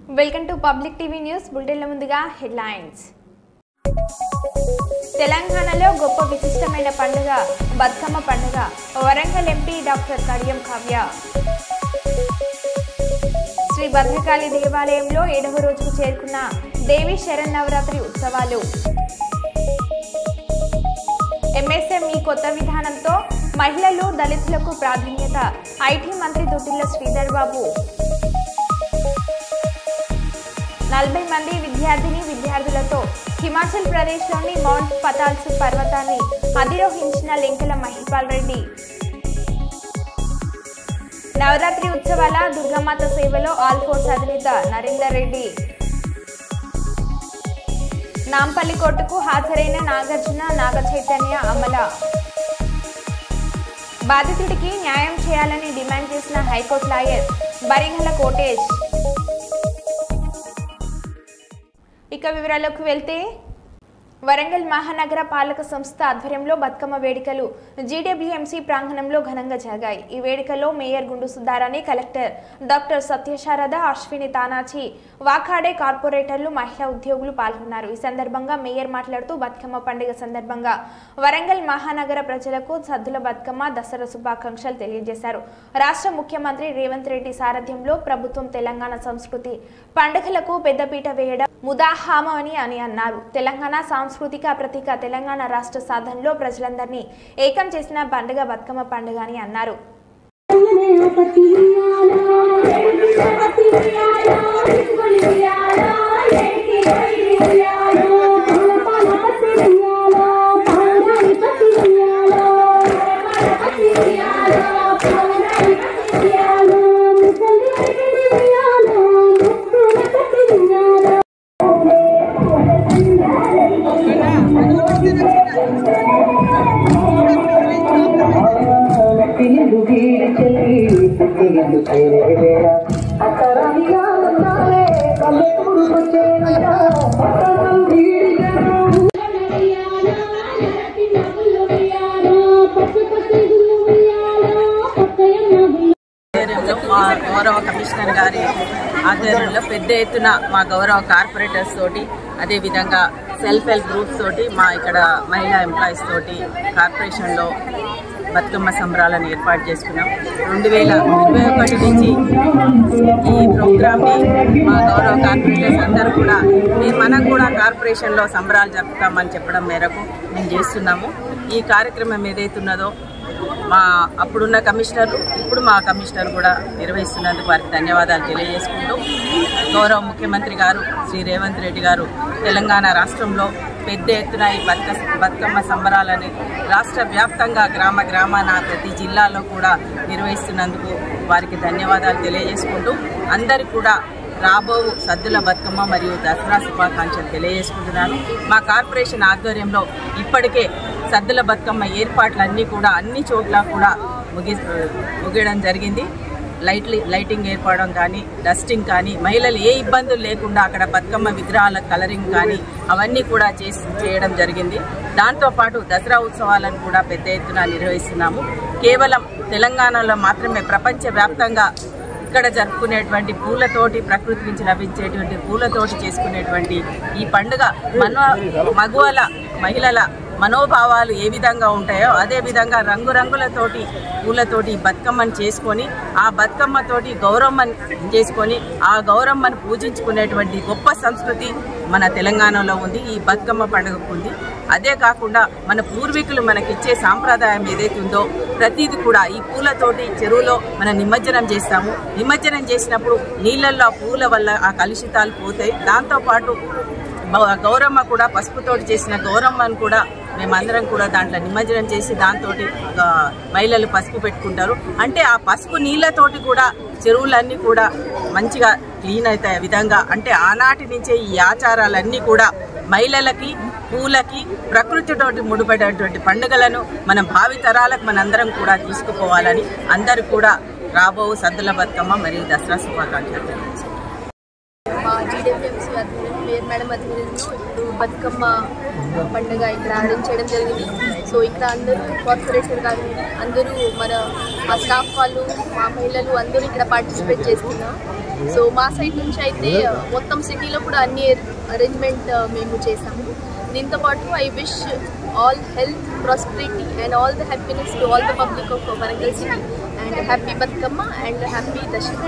Welcome to public TV news బులెటిన్ల ముందుగా headlines తెలంగాణలో గొప్ప విశిష్టమైన పండుగ బతుకమ్మ పండుగ వరంగల్ ఎంపీ డాక్టర్ కడియం కావ్య శ్రీ భద్రకాళి దేవాలయంలో ఏడవ రోజుకు చేరుకున్న దేవి శరన్నవరాత్రి ఉత్సవాలు ఎంఎస్ఎంఈ కొత్త విధానంతో మహిళలు దళితులకు ప్రాధాన్యత ఐటీ మంత్రి దుద్దిల్ల శ్రీధర్ బాబు నలభై మంది విద్యార్థిని విద్యార్థులతో హిమాచల్ ప్రదేశ్లోని మౌంట్ పతాల్స్ పర్వతాన్ని అధిరోహించిన లెంకల మహిపాల్ రెడ్డి నవరాత్రి ఉత్సవాల దుర్గామాత సేవలో ఆల్ ఫోర్స్ అధినేత నరేందర్ రెడ్డి నాంపల్లి కోర్టుకు హాజరైన నాగార్జున నాగ చైతన్య అమల బాధితుడికి న్యాయం చేయాలని డిమాండ్ చేసిన హైకోర్టు లాయర్ బరిగల కోటేష్ ఇక వివరాల్లోకి వెళ్తే వరంగల్ మహానగర పాలక సంస్థ ఆధ్వర్యంలో బతుకమ్మ వేడుకలు జీడబ్ల్యూఎంసీ ప్రాంగణంలో ఘనంగా జరిగాయి ఈ వేడుకలో mayor Gundu Sudharani collector doctor Satyasharada Ashwini Tanaji Wakade కార్పొరేటర్లు మహిళా ఉద్యోగులు పాల్గొన్నారు ఈ సందర్భంగా మేయర్ మాట్లాడుతూ బతుకమ్మ పండుగ సందర్భంగా వరంగల్ మహానగర ప్రజలకు సద్దుల బతుకమ్మ దసరా శుభాకాంక్షలు తెలియజేశారు రాష్ట్ర ముఖ్యమంత్రి రేవంత్ రెడ్డి సారథ్యంలో ప్రభుత్వం తెలంగాణ సంస్కృతి పండుగలకు పెద్దపీట వేయడం ముదాహామని అని అన్నారు తెలంగాణ సాంస్కృతిక ప్రతీక తెలంగాణ రాష్ట్ర సాధనలో ప్రజలందరినీ ఏకం చేసిన పండుగ బతుకమ్మ పండుగ అని అన్నారు పిలుగు వీడి చెల్లి పుట్టినిల్లు చేరేవేళ అక్కరానిగా ఉన్నావే కళ్ళెప్పుడు వచ్చేవేళ పట్టణం వీడి జనం ఆధ్వర్యంలో మా గౌరవ కమిషనర్ గారి ఆధ్వర్యంలో పెద్ద ఎత్తున మా గౌరవ కార్పొరేటర్స్ తోటి అదేవిధంగా సెల్ఫ్ హెల్ప్ గ్రూప్స్ తోటి మా ఇక్కడ మహిళా ఎంప్లాయీస్ తోటి కార్పొరేషన్లో బతుకమ్మ సంబరాలను ఏర్పాటు చేసుకున్నాం రెండు వేల ఇరవై ఒకటి నుంచి ఈ ప్రోగ్రామ్ని మా గౌరవ కార్పొరేటర్స్ అందరూ కూడా మేము మనం కూడా కార్పొరేషన్లో సంబరాలు జరుపుతామని చెప్పడం మేరకు మేము చేస్తున్నాము ఈ కార్యక్రమం ఏదైతున్నదో మా అప్పుడున్న కమిషనర్ ఇప్పుడు మా కమిషనర్ కూడా నిర్వహిస్తున్నందుకు వారికి ధన్యవాదాలు తెలియజేసుకుంటూ గౌరవ ముఖ్యమంత్రి గారు శ్రీ రేవంత్ రెడ్డి గారు తెలంగాణ రాష్ట్రంలో పెద్ద ఎత్తున ఈ బతుక బతుకమ్మ సంబరాలని రాష్ట్ర వ్యాప్తంగా గ్రామ గ్రామాన ప్రతి జిల్లాలో కూడా నిర్వహిస్తున్నందుకు వారికి ధన్యవాదాలు తెలియజేసుకుంటూ అందరికీ కూడా రాబో సద్దుల బతుకమ్మ మరియు దసరా శుభాకాంక్షలు తెలియజేసుకుంటున్నాను మా కార్పొరేషన్ ఆధ్వర్యంలో ఇప్పటికే సద్దుల బతుకమ్మ ఏర్పాట్లన్నీ కూడా అన్ని చోట్ల కూడా ముగి ముగియడం జరిగింది లైట్లీ లైటింగ్ ఏర్పడడం కానీ డస్టింగ్ కానీ మహిళలు ఏ ఇబ్బందులు లేకుండా అక్కడ బతుకమ్మ విగ్రహాల కలరింగ్ కానీ అవన్నీ కూడా చేసి చేయడం జరిగింది దాంతోపాటు దసరా ఉత్సవాలను కూడా పెద్ద ఎత్తున నిర్వహిస్తున్నాము కేవలం తెలంగాణలో మాత్రమే ప్రపంచవ్యాప్తంగా ఇక్కడ జరుపుకునేటువంటి పూలతోటి ప్రకృతి నుంచి లభించేటువంటి పూలతోటి చేసుకునేటువంటి ఈ పండుగ మన మగువల మహిళల మనోభావాలు ఏ విధంగా ఉంటాయో అదే విధంగా రంగురంగులతోటి పూలతోటి ఈ బతుకమ్మను చేసుకొని ఆ బతుకమ్మతోటి గౌరమ్మని చేసుకొని ఆ గౌరమ్మను పూజించుకునేటువంటి గొప్ప సంస్కృతి మన తెలంగాణలో ఉంది ఈ బతుకమ్మ పండుగకు ఉంది అదే కాకుండా మన పూర్వీకులు మనకిచ్చే సాంప్రదాయం ఏదైతే ఉందో ప్రతిది కూడా ఈ పూలతోటి చెరువులో మనం నిమజ్జనం చేస్తాము నిమజ్జనం చేసినప్పుడు నీళ్ళల్లో ఆ పూల వల్ల ఆ కలుషితాలు పోతాయి దాంతోపాటు బ- గౌరమ్మ కూడా పసుపుతోటి చేసిన గౌరమ్మను కూడా మేమందరం కూడా దాంట్లో నిమజ్జనం చేసి దాంతో మహిళలు పసుపు పెట్టుకుంటారు అంటే ఆ పసుపు నీళ్ళతోటి కూడా చెరువులన్నీ కూడా మంచిగా క్లీన్ అవుతాయి ఆ విధంగా అంటే ఆనాటి నుంచే ఈ ఆచారాలన్నీ కూడా మహిళలకి పూలకి ప్రకృతితోటి ముడిపడేటువంటి పండుగలను మనం భావి తరాలకు మనందరం కూడా తీసుకుపోవాలని అందరూ కూడా రాబో సద్దుల బతుకమ్మ మరియు దసరా శుభాకాంక్షలు తెలియజేస్తున్నాం. మా జీడబ్ల్యూఎంసీ ఆధ్వర్యం మేయర్ మేడం ఆధ్వర్యంలో ఇప్పుడు బతుకమ్మ పండుగ ఇక్కడ అరేంజ్ చేయడం జరిగింది సో ఇక్కడ అందరూ కార్పొరేటర్ కానీ అందరూ మన మా స్టాఫ్ వాళ్ళు మా మహిళలు అందరూ ఇక్కడ పార్టిసిపేట్ చేస్తున్నాం సో మా సైడ్ నుంచి అయితే మొత్తం సిటీలో కూడా అన్ని అరేంజ్మెంట్ మేము చేసాము దీంతో పాటు I wish all health prosperity and all the happiness to all the public of Warangal city and happy Bathukamma and happy Dasara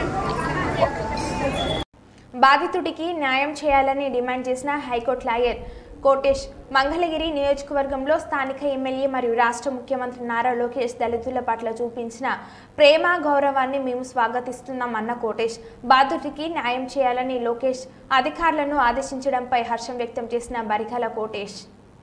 బాధితుడికి న్యాయం చేయాలని డిమాండ్ చేసిన హైకోర్టు లాయర్ కోటేష్ మంగళగిరి నియోజకవర్గంలో స్థానిక ఎమ్మెల్యే మరియు రాష్ట్ర ముఖ్యమంత్రి నారా లోకేష్ దళితుల పట్ల చూపించిన ప్రేమ గౌరవాన్ని మేము స్వాగతిస్తున్నామన్న కోటేష్ బాధితుడికి న్యాయం చేయాలని లోకేష్ అధికారులను ఆదేశించడంపై హర్షం వ్యక్తం చేసిన బరికల కోటేష్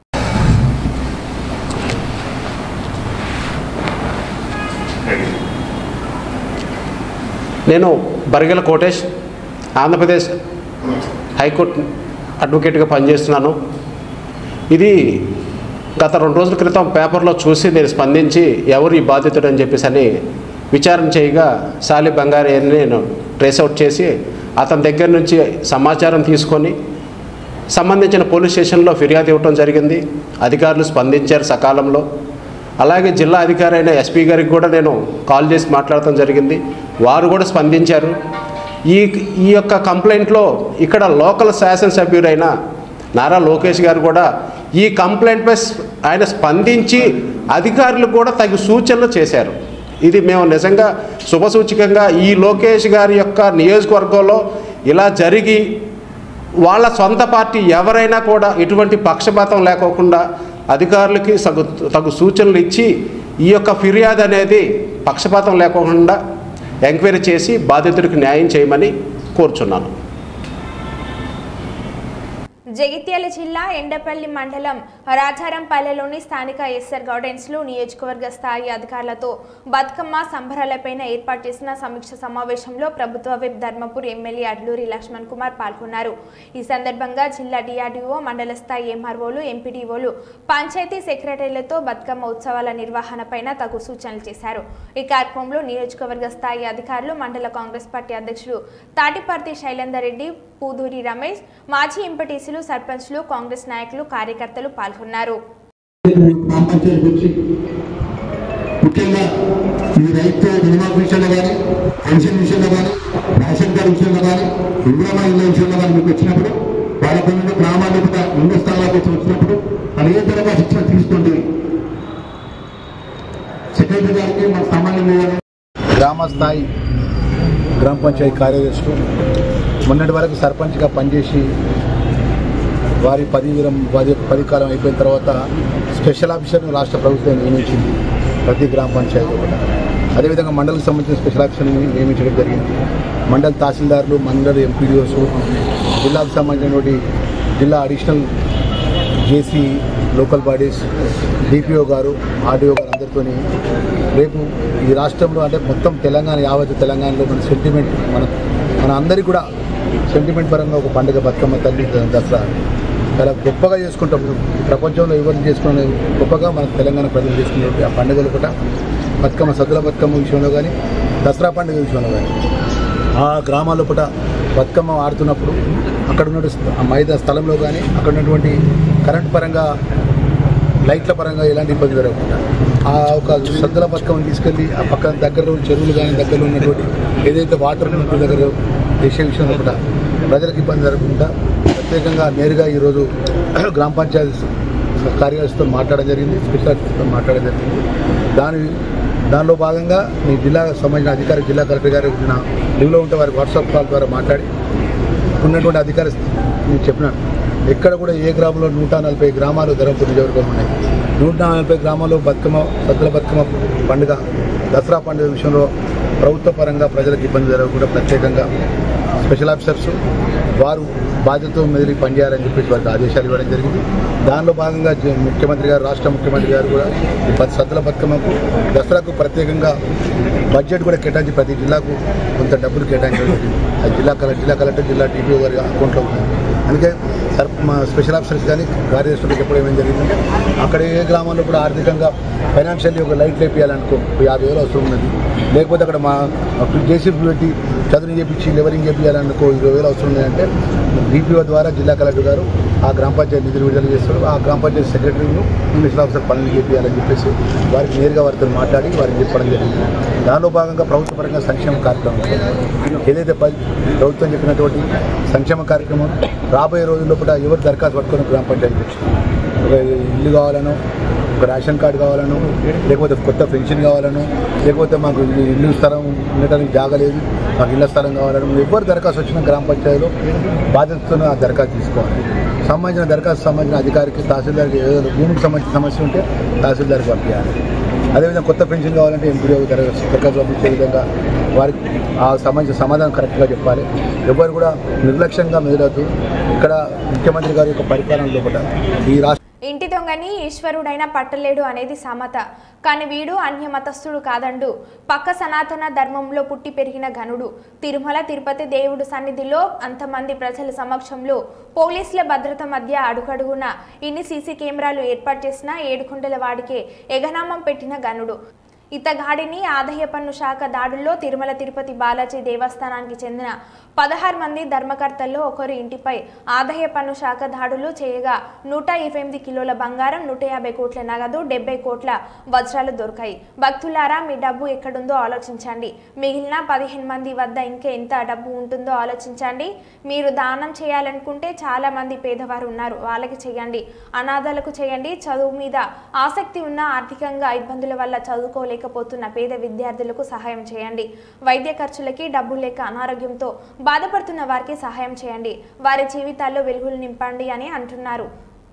నేను బరిగెల కోటేష్ ఆంధ్రప్రదేశ్ హైకోర్టు అడ్వకేట్గా పనిచేస్తున్నాను ఇది గత రెండు రోజుల క్రితం పేపర్లో చూసి నేను స్పందించి ఎవరు ఈ బాధితుడు అని చెప్పేసి అని విచారణ చేయగా సాలి బంగారి అని నేను ట్రేస్ అవుట్ చేసి అతని దగ్గర నుంచి సమాచారం తీసుకొని సంబంధించిన పోలీస్ స్టేషన్లో ఫిర్యాదు ఇవ్వటం జరిగింది అధికారులు స్పందించారు సకాలంలో అలాగే జిల్లా అధికారి అయిన ఎస్పీ గారికి కూడా నేను కాల్ చేసి మాట్లాడటం జరిగింది వారు కూడా స్పందించారు ఈ ఈ యొక్క కంప్లైంట్లో ఇక్కడ లోకల్ శాసనసభ్యుడైన నారా లోకేష్ గారు కూడా ఈ కంప్లైంట్పై స్ప- ఆయన స్పందించి అధికారులకు కూడా తగు సూచనలు చేశారు ఇది మేము నిజంగా శుభసూచకంగా ఈ లోకేష్ గారి యొక్క నియోజకవర్గంలో ఇలా జరిగి వాళ్ళ సొంత పార్టీ ఎవరైనా కూడా ఎటువంటి పక్షపాతం లేకోకుండా అధికారులకి తగు తగు సూచనలు ఇచ్చి ఈ యొక్క ఫిర్యాదు అనేది పక్షపాతం లేకోకుండా ఎంక్వైరీ చేసి బాధితుడికి న్యాయం చేయమని కోరుచున్నాను జగిత్యాల జిల్లా ఎండపల్లి మండలం రాజారంపల్లెలోని స్థానిక ఎస్ఆర్ గార్డెన్స్లో నియోజకవర్గ స్థాయి అధికారులతో బతుకమ్మ సంబరాలపైన ఏర్పాటు చేసిన సమీక్ష సమావేశంలో ప్రభుత్వ విప్ ధర్మపూర్ ఎమ్మెల్యే అడ్లూరి లక్ష్మణ్ కుమార్ పాల్గొన్నారు ఈ సందర్భంగా జిల్లా డిఆర్డీఓ మండల స్థాయి ఎంఆర్ఓలు ఎంపీడీఓలు పంచాయతీ సెక్రటరీలతో బతుకమ్మ ఉత్సవాల నిర్వహణపైన తగు సూచనలు చేశారు ఈ కార్యక్రమంలో నియోజకవర్గ స్థాయి అధికారులు మండల కాంగ్రెస్ పార్టీ అధ్యక్షుడు తాటిపర్తి శైలేందర్ రెడ్డి పూదూరి రమేష్ మాజీ ఎంపీటీసీలు సర్పంచ్లు కాంగ్రెస్ నాయకులు కార్యకర్తలు పాల్గొన్నారు గ్రామ పంచాయతీ వచ్చి ముఖ్యంగా ఈ రైతు రుణమాఫీ విషయంలో కానీ పెన్షన్ విషయంలో కానీ రేషన్ కార్డు విషయంలో కానీ ఇందిరామా ఇళ్ళ విషయంలో కానీ మీకు వచ్చినప్పుడు వాళ్ళ పిల్లలు గ్రామాల్లో కూడా ముందు స్థానాలకు వచ్చి వచ్చినప్పుడు వాళ్ళు ఏ తరగా శిక్షణ తీసుకోండి సెక్రటరీ గారికి మన సామాన్య గ్రామ స్థాయి గ్రామ పంచాయతీ కార్యదర్శులు మొన్నటి వరకు సర్పంచ్గా పనిచేసి వారి పది విరం పది పది కాలం అయిపోయిన తర్వాత స్పెషల్ ఆఫీసర్ను రాష్ట్ర ప్రభుత్వం నియమించింది ప్రతి గ్రామ పంచాయతీ కూడా అదేవిధంగా మండలికి సంబంధించిన స్పెషల్ ఆఫీసర్ని నియమించడం జరిగింది మండల తహసీల్దార్లు మండల ఎంపీడీఓస్ జిల్లాకు సంబంధించినటువంటి జిల్లా additional JC local bodies DPO గారు ఆర్డీఓ గారు అందరితో రేపు ఈ రాష్ట్రంలో అంటే మొత్తం తెలంగాణ యావత్ తెలంగాణలో మన సెంటిమెంట్ మన మన అందరికీ కూడా సెంటిమెంట్ పరంగా ఒక పండుగ బతుకమ్మ తల్లి దసరా చాలా గొప్పగా చేసుకుంటాం ఈ ప్రపంచంలో ఎవరు చేసుకునే గొప్పగా మన తెలంగాణ ప్రజలు చేసుకునే ఆ పండుగలు కూడా బతుకమ్మ సద్దుల బతుకమ్మ విషయంలో కానీ దసరా పండుగ విషయంలో కానీ ఆ గ్రామాల్లో పూట బతుకమ్మ ఆడుతున్నప్పుడు అక్కడ ఉన్న ఆ మైదా స్థలంలో కానీ అక్కడ ఉన్నటువంటి కరెంట్ పరంగా లైట్ల పరంగా ఎలాంటి ఇబ్బంది జరగకుండా ఆ ఒక సద్దుల బతుకమ్మని తీసుకెళ్ళి ఆ పక్కన దగ్గరలో ఉన్న చెరువులు కానీ దగ్గరలో ఉన్నటువంటి ఏదైతే వాటర్ ఉంటుందో దగ్గర చేసే విషయంలో కూడా ప్రజలకు ఇబ్బంది జరగకుండా ప్రత్యేకంగా నేరుగా ఈరోజు గ్రామ పంచాయతీ కార్యదర్శితో మాట్లాడడం జరిగింది స్పెషల్ ఆఫీసర్తో మాట్లాడడం జరిగింది దాని దానిలో భాగంగా మీ జిల్లాకు సంబంధించిన అధికారి జిల్లా కలెక్టర్ గారు నా లీవ్లో ఉంటే వారి వాట్సాప్ కాల్ ద్వారా మాట్లాడి ఉన్నటువంటి అధికారి నేను చెప్పినాను ఎక్కడ కూడా ఏ గ్రామంలో నూట నలభై గ్రామాలు ధర్మపురి నియోజకవర్గం ఉన్నాయి నూట నలభై గ్రామాల్లో బతుకమ్మ సద్దుల బతుకమ్మ పండుగ దసరా పండుగ విషయంలో ప్రభుత్వ పరంగా ప్రజలకు ఇబ్బంది జరగకుండా ప్రత్యేకంగా స్పెషల్ ఆఫీసర్స్ వారు బాధ్యతతో మెదిలి పనిచేయాలని చెప్పేసి వారికి ఆదేశాలు ఇవ్వడం జరిగింది దానిలో భాగంగా జ- ముఖ్యమంత్రి గారు రాష్ట్ర ముఖ్యమంత్రి గారు కూడా ఈ బత్ సద్దుల బతుకమ్మకు దసరాకు ప్రత్యేకంగా బడ్జెట్ కూడా కేటాయించి ప్రతి జిల్లాకు కొంత డబ్బులు కేటాయించడం జరిగింది. అది జిల్లా కలెక్టర్ జిల్లా కలెక్టర్ జిల్లా టీపీఓ గారి అకౌంట్లో ఉంది అందుకే సర్ మా స్పెషల్ ఆఫీసర్స్ కానీ కార్యదర్శులకు చెప్పడం ఏమేమి జరిగిందంటే అక్కడ ఏ గ్రామంలో కూడా ఆర్థికంగా ఫైనాన్షియల్లీ ఒక లైట్ లేపియాలనుకో ఒక యాభై వేలు అవసరం ఉన్నది లేకపోతే అక్కడ మా జేసీబీ పెట్టి చదువు చేపించి లెవరింగ్ చేపించాలనుకో ఇరవై వేలు అవసరం ఉందంటే డిపిఓ ద్వారా జిల్లా కలెక్టర్ గారు ఆ గ్రామ పంచాయతీ నిధులు విడుదల చేస్తారు ఆ గ్రామ పంచాయతీ సెక్రటరీను ఇన్వెస్టిగేషన్ ఆఫీసర్ పనులు చేయాలని చెప్పేసి వారికి నేరుగా వారితో మాట్లాడి వారికి చెప్పడం జరిగింది దానిలో భాగంగా ప్రభుత్వ పరంగా సంక్షేమ కార్యక్రమం ఏదైతే ప- ప్రభుత్వం చెప్పినటువంటి సంక్షేమ కార్యక్రమం రాబోయే రోజుల్లో కూడా ఎవరు దరఖాస్తు పట్టుకొని గ్రామ పంచాయతీ ఒక ఇల్లు కావాలనో ఒక రేషన్ కార్డు కావాలను లేకపోతే కొత్త పెన్షన్ కావాలను లేకపోతే మాకు ఇల్లు- ఇల్లు స్థలం ఉండటానికి జాగలేదు మాకు ఇళ్ల స్థలం కావాలను ఎవరు దరఖాస్తు వచ్చిన గ్రామ పంచాయతీలో బాధ్యతతో ఆ దరఖాస్తు తీసుకోవాలి సంబంధించిన దరఖాస్తు సంబంధించిన అధికారికి తహసీల్దార్కి ఏదైనా భూమికి సంబంధించిన సమస్య ఉంటే తహసీల్దార్కి పంపించాలి అదేవిధంగా కొత్త పెన్షన్ కావాలంటే ఎంపీడీ దరఖాస్తు దరఖాస్తు పంపించే విధంగా వారికి ఆ సంబంధించిన సమాధానం కరెక్ట్గా చెప్పాలి ఎవరు కూడా నిర్లక్ష్యంగా మెదలద్దు ఇక్కడ ముఖ్యమంత్రి గారి యొక్క పరిపాలన లోపల ఈ రాష్ట్ర ఇంటి దొంగని ఈశ్వరుడైనా పట్టలేడు అనేది సామెత కాని వీడు అన్య మతస్థుడు కాదండు పక్క సనాతన ధర్మంలో పుట్టి పెరిగిన ఘనుడు తిరుమల తిరుపతి దేవుడు సన్నిధిలో అంతమంది ప్రజల సమక్షంలో పోలీసుల భద్రత మధ్య అడుగడుగున ఇన్ని సీసీ కెమెరాలు ఏర్పాటు చేసిన ఏడుకొండల వాడికే ఎగనామం పెట్టిన ఘనుడు ఇతగాడిని ఆదాయ పన్ను శాఖ దాడుల్లో తిరుమల తిరుపతి బాలాజీ దేవస్థానానికి చెందిన పదహారు మంది ధర్మకర్తల్లో ఒకరు ఇంటిపై ఆదాయ పన్ను శాఖ దాడులు చేయగా నూట ఇరవై ఎనిమిది కిలోల బంగారం నూట యాభై కోట్ల నగదు డెబ్బై కోట్ల వజ్రాలు దొరికాయి భక్తులారా మీ డబ్బు ఎక్కడుందో ఆలోచించండి మిగిలిన పదిహేను మంది వద్ద ఇంకా ఎంత డబ్బు ఉంటుందో ఆలోచించండి మీరు దానం చేయాలనుకుంటే చాలా మంది పేదవారు ఉన్నారు వాళ్ళకి చేయండి అనాథలకు చేయండి చదువు మీద ఆసక్తి ఉన్న ఆర్థికంగా ఇబ్బందుల వల్ల చదువుకోలేకపోతున్న పేద విద్యార్థులకు సహాయం చేయండి వైద్య ఖర్చులకి డబ్బు లేక అనారోగ్యంతో బాధపడుతున్న వారికి సహాయం చేయండి వారి జీవితాల్లో వెలుగులు నింపండి అని అంటున్నారు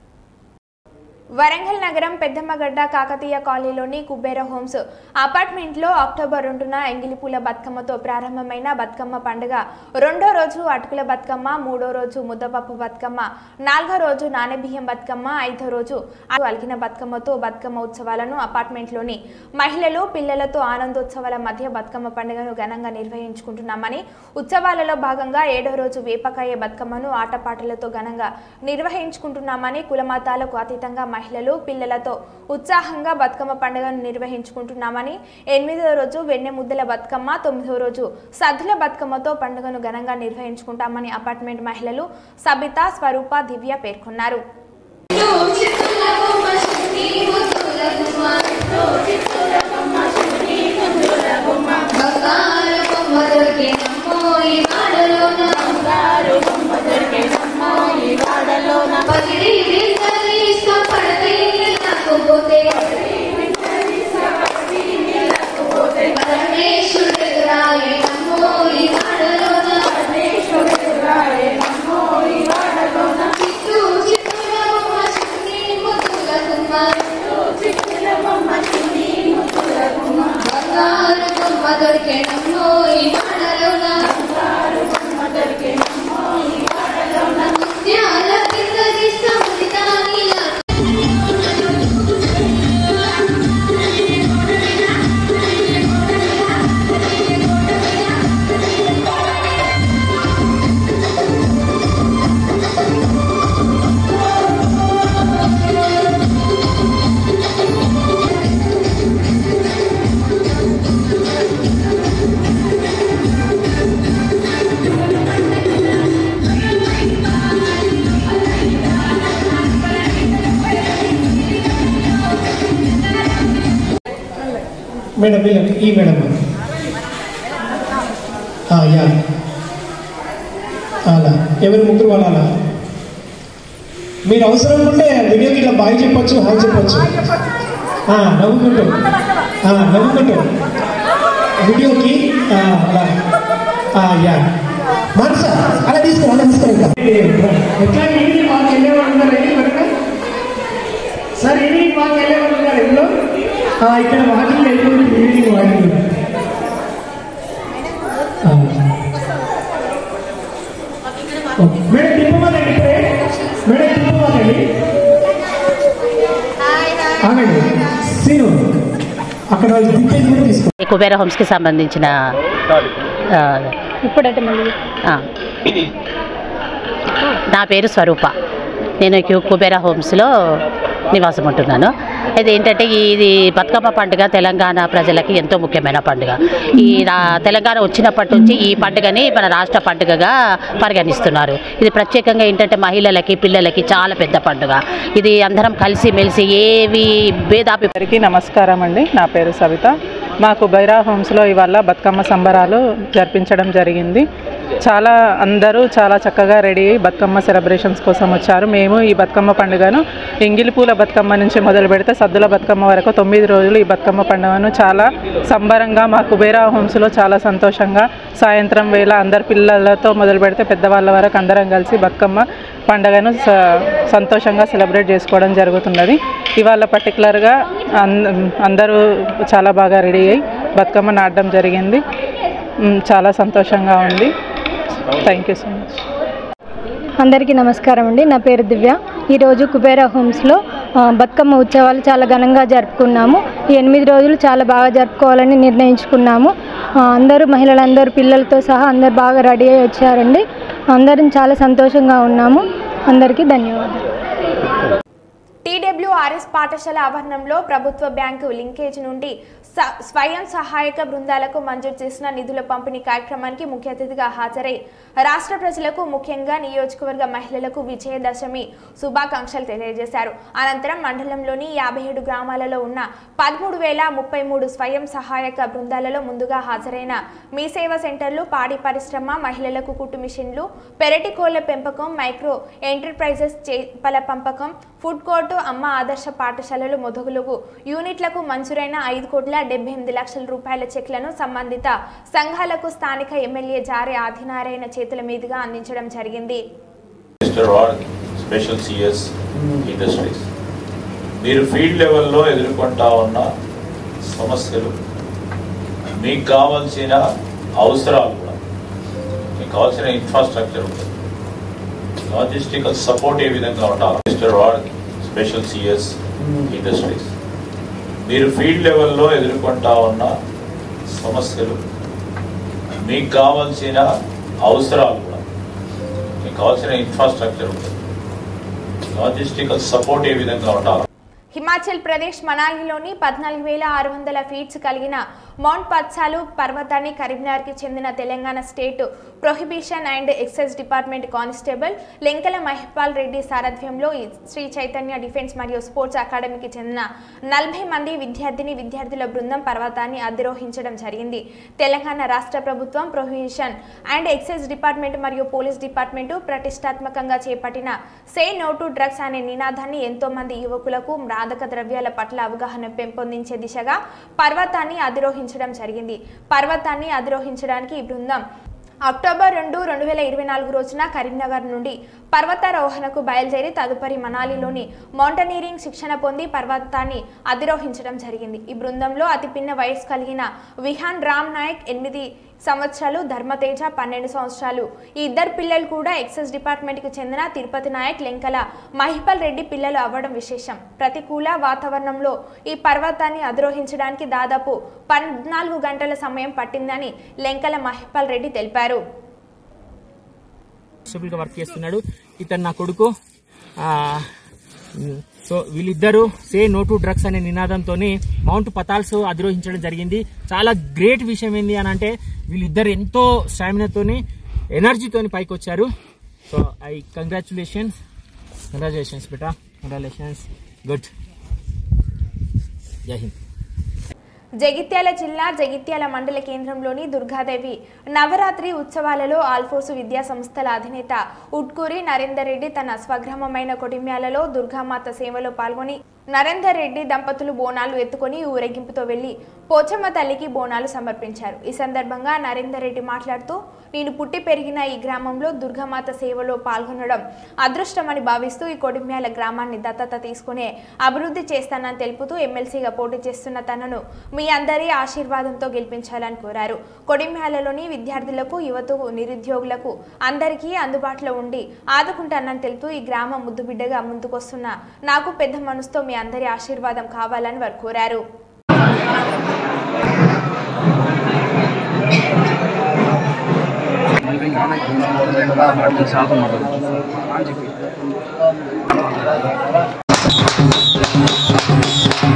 వరంగల్ నగరం పెద్దమ్మగడ్డ కాకతీయ కాలనీలోని కుబేర హోమ్స్ అపార్ట్మెంట్లో అక్టోబర్ రెండున ఎంగిలిపూల బతుకమ్మతో ప్రారంభమైన బతుకమ్మ పండుగ రెండో రోజు అటుకుల బతుకమ్మ మూడో రోజు ముద్దపప్పు బతుకమ్మ నాలుగో రోజు నానబియ్యం బతుకమ్మ ఐదో రోజు అలిగిన బతుకమ్మతో బతుకమ్మ ఉత్సవాలను అపార్ట్మెంట్లోని మహిళలు పిల్లలతో ఆనందోత్సవాల మధ్య బతుకమ్మ పండుగను ఘనంగా నిర్వహించుకుంటున్నామని ఉత్సవాలలో భాగంగా ఏడో రోజు వేపకాయ బతుకమ్మను ఆటపాటలతో ఘనంగా నిర్వహించుకుంటున్నామని కులమతాలకు అతీతంగా మహిళలు పిల్లలతో ఉత్సాహంగా బతుకమ్మ పండుగను నిర్వహించుకుంటున్నామని ఎనిమిదో రోజు వెన్నె ముద్దల బతుకమ్మ తొమ్మిదో రోజు సద్దుల బతుకమ్మతో పండుగను ఘనంగా నిర్వహించుకుంటామని అపార్ట్మెంట్ మహిళలు సబిత స్వరూప దివ్య పేర్కొన్నారు మేడం వీళ్ళకి ఈ మేడం ఆ, యా అలా ఎవరు ముగ్గురు వాళ్ళ అలా మీరు అవసరం ఉంటే వీడియోకి ఇట్లా బాయ్ చెప్పొచ్చు హాయ్ చెప్పొచ్చు ఆ, నవ్వుకుంటూ ఆ, నవ్వుకుంటూ వీడియోకి ఆ, అలా ఆ, యా మనస అలా తీసుకో అలా తీసుకో ఇంకా ఎట్లా ఈవినింగ్ మాకు వెళ్ళేవాళ్ళు ఉన్నారు ఏంటి కనుక సార్ ఈవినింగ్ మాకు వెళ్ళేవాళ్ళు ఉన్నారు ఎందులో ఆ, ఇక్కడ వాకింగ్ వెళ్ళిపోయింది ఈవినింగ్ వాకింగ్ ఆ. ఓకే. మేడం తిప్పమాకండి ఇప్పుడే మేడం తిప్పమాకండి ఆగండి సీను అక్కడ వాళ్ళు తిప్పేసి కూడా తీసుకో ఈ కుబేర హోమ్స్కి సంబంధించిన ఆ, ఆ. నా పేరు స్వరూప నేను క్యూ కుబేర హోమ్స్లో నివాసం ఉంటున్నాను ఇది ఏంటంటే ఇది బతుకమ్మ పండుగ తెలంగాణ ప్రజలకి ఎంతో ముఖ్యమైన పండుగ ఈ రా- తెలంగాణ వచ్చినప్పటి నుంచి ఈ పండుగని మన రాష్ట్ర పండుగగా పరిగణిస్తున్నారు ఇది ప్రత్యేకంగా ఏంటంటే మహిళలకి పిల్లలకి చాలా పెద్ద పండుగ ఇది అందరం కలిసి మెలిసి ఏవి భేదాపి అందరికీ నమస్కారం అండి నా పేరు సవిత మాకు బైరా హోమ్స్లో ఇవాళ బతుకమ్మ సంబరాలు జరిపించడం జరిగింది చాలా అందరూ చాలా చక్కగా రెడీ అయ్యి బతుకమ్మ సెలబ్రేషన్స్ కోసం వచ్చారు మేము ఈ బతుకమ్మ పండుగను ఎంగిలి పూల బతుకమ్మ నుంచి మొదలు పెడితే సద్దుల బతుకమ్మ వరకు తొమ్మిది రోజులు ఈ బతుకమ్మ పండుగను చాలా సంబరంగా మా కుబేరా హోమ్స్లో చాలా సంతోషంగా సాయంత్రం వేళ అందరు పిల్లలతో మొదలు పెడితే పెద్దవాళ్ళ వరకు అందరం కలిసి బతుకమ్మ పండుగను స- సంతోషంగా సెలబ్రేట్ చేసుకోవడం జరుగుతున్నది ఇవాళ పర్టికులర్గా అంద- అందరూ చాలా బాగా రెడీ అయ్యి బతుకమ్మ నాటడం జరిగింది మ్, చాలా సంతోషంగా ఉంది థ్యాంక్ యూ సో మచ్ అందరికీ నమస్కారం అండి నా పేరు దివ్య ఈరోజు కుబేరా హోమ్స్లో ఆ, బతుకమ్మ ఉత్సవాలు చాలా ఘనంగా జరుపుకున్నాము ఈ ఎనిమిది రోజులు చాలా బాగా జరుపుకోవాలని నిర్ణయించుకున్నాము ఆ, అందరూ మహిళలందరూ పిల్లలతో సహా అందరు బాగా రెడీ అయ్యి వచ్చారండి అందరం చాలా సంతోషంగా ఉన్నాము అందరికీ ధన్యవాదాలు టీడబ్ల్యూఆర్ఎస్ పాఠశాల ఆవరణంలో ప్రభుత్వ బ్యాంకు లింకేజ్ నుండి స- స్వయం సహాయక బృందాలకు మంజూరు చేసిన నిధుల పంపిణీ కార్యక్రమానికి ముఖ్య అతిథిగా హాజరై రాష్ట్ర ప్రజలకు ముఖ్యంగా నియోజకవర్గ మహిళలకు విజయదశమి శుభాకాంక్షలు తెలియజేశారు అనంతరం మండలంలోని యాభై ఏడు గ్రామాలలో ఉన్న పదమూడు వేల ముప్పై మూడు స్వయం సహాయక బృందాలలో ముందుగా హాజరైన మీ సేవ సెంటర్లు పాడి పరిశ్రమ మహిళలకు కుట్టు మిషన్లు పెరటి కోళ్ల పెంపకం మైక్రో ఎంటర్ప్రైజెస్ చేపల పెంపకం ఫుడ్ కోర్టు అమ్మ ఆదర్శ పాఠశాలలు మొదలుగు యూనిట్లకు మంజూరైన ఐదు కోట్ల డెబ్బై ఎనిమిది లక్షల రూపాయల చెక్లను సంబంధిత సంఘాలకు స్థానిక ఎమ్మెల్యే జారే ఆదినారాయణ చేతుల మీదుగా అందించడం జరిగింది mister war special CS industries మీరు ఫీల్డ్ లెవెల్లో ఎదుర్కొంటా ఉన్న సమస్యలు మీకు కావాల్సిన అవసరాలు కూడా మీకు కావాల్సిన ఇన్ఫ్రాస్ట్రక్చర్ ఉంటుంది లాజిస్టికల్ సపోర్ట్ ఏ విధంగా ఉండాలి mister war special CS industries మీరు ఫీల్డ్ లెవెల్లో ఎదుర్కొంటా ఉన్న సమస్యలు మీకు కావాల్సిన అవసరాలు కూడా మీకు కావాల్సిన ఇన్ఫ్రాస్ట్రక్చర్ ఉంటుంది లాజిస్టికల్ సపోర్ట్ ఏ విధంగా ఉండాలి హిమాచల్ ప్రదేశ్ మనాలిలోని పద్నాలుగు వేల ఆరు వందల ఫీట్స్ కలిగిన మౌంట్ పత్సాలు పర్వతాన్ని కరీంనగర్కి చెందిన Telangana state prohibition and excise department constable Lenkala Mahipal Reddy సారథ్యంలో ఈ శ్రీ చైతన్య డిఫెన్స్ మరియు స్పోర్ట్స్ అకాడమీకి చెందిన నలభై మంది విద్యార్థిని విద్యార్థుల బృందం పర్వతాన్ని అధిరోహించడం జరిగింది తెలంగాణ రాష్ట్ర ప్రభుత్వం ప్రొహిబిషన్ అండ్ ఎక్సైజ్ డిపార్ట్మెంట్ మరియు పోలీస్ డిపార్ట్మెంటు ప్రతిష్టాత్మకంగా చేపట్టిన సే నో టు డ్రగ్స్ అనే నినాదాన్ని ఎంతో మంది యువకులకు మాదక ద్రవ్యాల పట్ల అవగాహన పెంపొందించే దిశగా పర్వతాన్ని అధిరోహించడం జరిగింది పర్వతాన్ని అధిరోహించడానికి ఈ బృందం అక్టోబర్ రెండు రెండు వేల ఇరవై నాలుగు రోజున కరీంనగర్ నుండి పర్వతారోహణకు బయలుదేరి తదుపరి మనాలిలోని మౌంటనీరింగ్ శిక్షణ పొంది పర్వతాన్ని అధిరోహించడం జరిగింది ఈ బృందంలో అతి పిన్న వయసు కలిగిన విహాన్ రామ్ నాయక్ ఎనిమిది సంవత్సరాలు ధర్మతేజ పన్నెండు సంవత్సరాలు ఈ ఇద్దరు పిల్లలు కూడా ఎక్సైజ్ డిపార్ట్మెంట్కి చెందిన తిరుపతి నాయక్ లెంకల మహిపల్ రెడ్డి పిల్లలు అవ్వడం విశేషం ప్రతికూల వాతావరణంలో ఈ పర్వతాన్ని అధిరోహించడానికి దాదాపు పద్నాలుగు గంటల సమయం పట్టిందని లెంకల మహిపల్ రెడ్డి తెలిపారు కానిస్టేబుల్గా వర్క్ చేస్తున్నాడు ఇతను నా కొడుకు ఆ, సో వీళ్ళిద్దరూ సే నో టు డ్రగ్స్ అనే నినాదంతో మౌంట్ పతాల్స్ అధిరోహించడం జరిగింది చాలా గ్రేట్ విషయం ఏంటి అని అంటే వీళ్ళిద్దరు ఎంతో స్టామినాతోని ఎనర్జీతోని పైకి వచ్చారు సో ఐ కంగ్రాచులేషన్స్ కంగ్రాచులేషన్స్ బేటా కంగ్రాచులేషన్స్ గుడ్ జై హింద్ జగిత్యాల జిల్లా జగిత్యాల మండల కేంద్రంలోని దుర్గాదేవి నవరాత్రి ఉత్సవాలలో ఆల్ఫోర్సు విద్యా సంస్థల అధినేత ఉట్కూరి నరేందర్ రెడ్డి తన స్వగ్రామమైన కొడిమ్యాలలో దుర్గామాత సేవలో పాల్గొని నరేందర్ రెడ్డి దంపతులు బోనాలు ఎత్తుకొని ఊరేగింపుతో వెళ్లి పోచమ్మ తల్లికి బోనాలు సమర్పించారు ఈ సందర్భంగా నరేందర్ రెడ్డి మాట్లాడుతూ నేను పుట్టి పెరిగిన ఈ గ్రామంలో దుర్గామాత సేవలో పాల్గొనడం అదృష్టమని భావిస్తూ ఈ కొడిమ్యాల గ్రామాన్ని దత్తత తీసుకునే అభివృద్ధి చేస్తానని తెలుపుతూ ఎమ్మెల్సీగా పోటీ చేస్తున్న తనను మీ అందరి ఆశీర్వాదంతో గెలిపించాలని కోరారు కొడిమ్యాలలోని విద్యార్థులకు యువతకు నిరుద్యోగులకు అందరికీ అందుబాటులో ఉండి ఆదుకుంటానని తెలుపుతూ ఈ గ్రామ ముద్దుబిడ్డగా ముందుకొస్తున్న నాకు పెద్ద మనసుతో మీ అందరి ఆశీర్వాదం కావాలని వారు కోరారు సాగు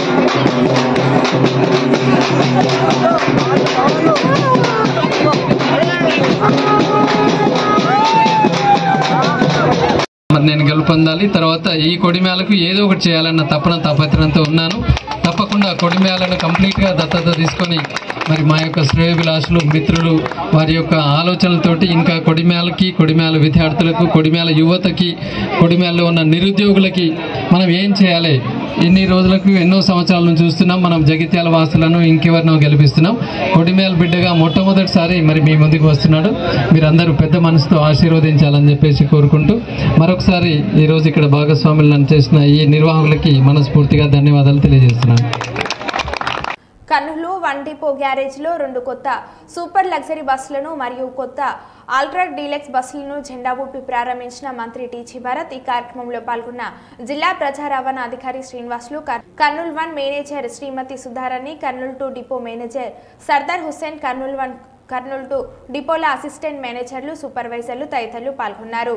మరి నేను గెలుపొందాలి తర్వాత ఈ కొడిమేళకు ఏదో ఒకటి చేయాలన్న తపన తపత్రంతో ఉన్నాను తప్పకుండా కొడిమేళను కంప్లీట్గా దత్తత తీసుకొని మరి మా యొక్క శ్రేయభిలాషులు మిత్రులు వారి యొక్క ఆలోచనలతోటి ఇంకా కొడిమేళకి కొడిమేళ విద్యార్థులకు కొడిమేళ యువతకి కొడిమేళలో ఉన్న నిరుద్యోగులకి మనం ఏం చేయాలి ఇన్ని రోజులకు ఎన్నో సంవత్సరాల నుంచి చూస్తున్నాం మనం జగిత్యాల వాసులను ఇంకెవరినో గెలిపిస్తున్నాం కొడిమేల బిడ్డగా మొట్టమొదటిసారి మరి మీ ముందుకు వస్తున్నాడు మీరందరూ పెద్ద మనసుతో ఆశీర్వదించాలని చెప్పేసి కోరుకుంటూ మరొకసారి ఈరోజు ఇక్కడ భాగస్వాములను చేసిన ఈ నిర్వాహకులకి మనస్ఫూర్తిగా ధన్యవాదాలు తెలియజేస్తున్నాను కర్నూలు వన్ డిపో గ్యారేజ్లో రెండు కొత్త సూపర్ లగ్జరీ బస్సులను మరియు కొత్త ఆల్ట్రా డీలక్స్ బస్సులను జెండా ఊపి ప్రారంభించిన మంత్రి టీజీ భరత్ ఈ కార్యక్రమంలో పాల్గొన్న జిల్లా ప్రజా రవాణా అధికారి శ్రీనివాసులు కర్- Kurnool one manager Srimathi Sudharani Kurnool two depot manager Sardar Hussain Kurnool one Kurnool two డిపోల అసిస్టెంట్ మేనేజర్లు సూపర్వైజర్లు తదితరులు పాల్గొన్నారు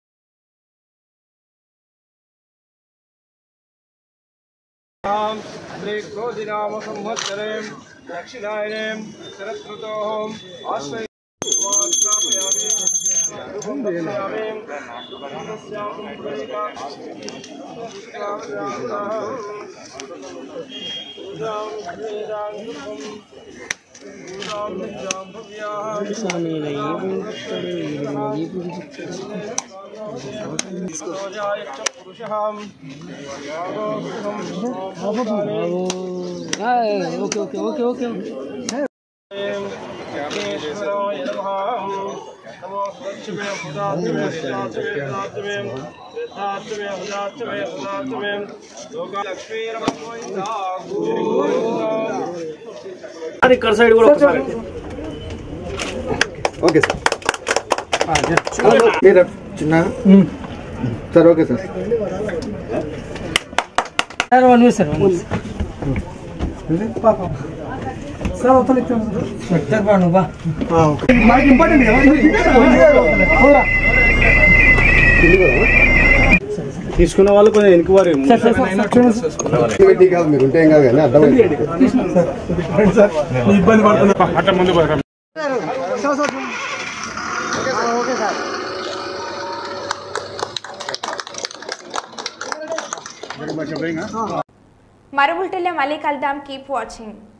శ్రీక్రోధినామ సంవత్సరే దక్షిణాయనే శరత్రుతోం ఆశ్రయ ఓకే ఓకే ఓకే ఓకే జ్ఞానేశ్వరాయ నమః నమో స్వచ్ఛమే హుదాత్మే హుదాత్మే హుదాత్మే హుదాత్మే హుదాత్మే హుదాత్మే లోకలక్ష్మీరమోయిందా ఇక్కడ సైడ్ కూడా ఒకసారి ఓకే సార్ మీరు చిన్న sir okay sir sir one minute sir one minute sir అవతల సార్ బా నువ్వు బా మనకి ఇంపార్టెంట్ తీసుకున్న వాళ్ళు కొంచెం వెనక వారు కాదు మీరు ఉంటే ఏం కాదు కానీ అర్థమైంది ఇబ్బంది పడుతున్నా అట్లా ముందు పోరా. ఓకే సార్ మరుబుల్టిలో మళ్ళీ కలుద్దాం కీప్ వాచింగ్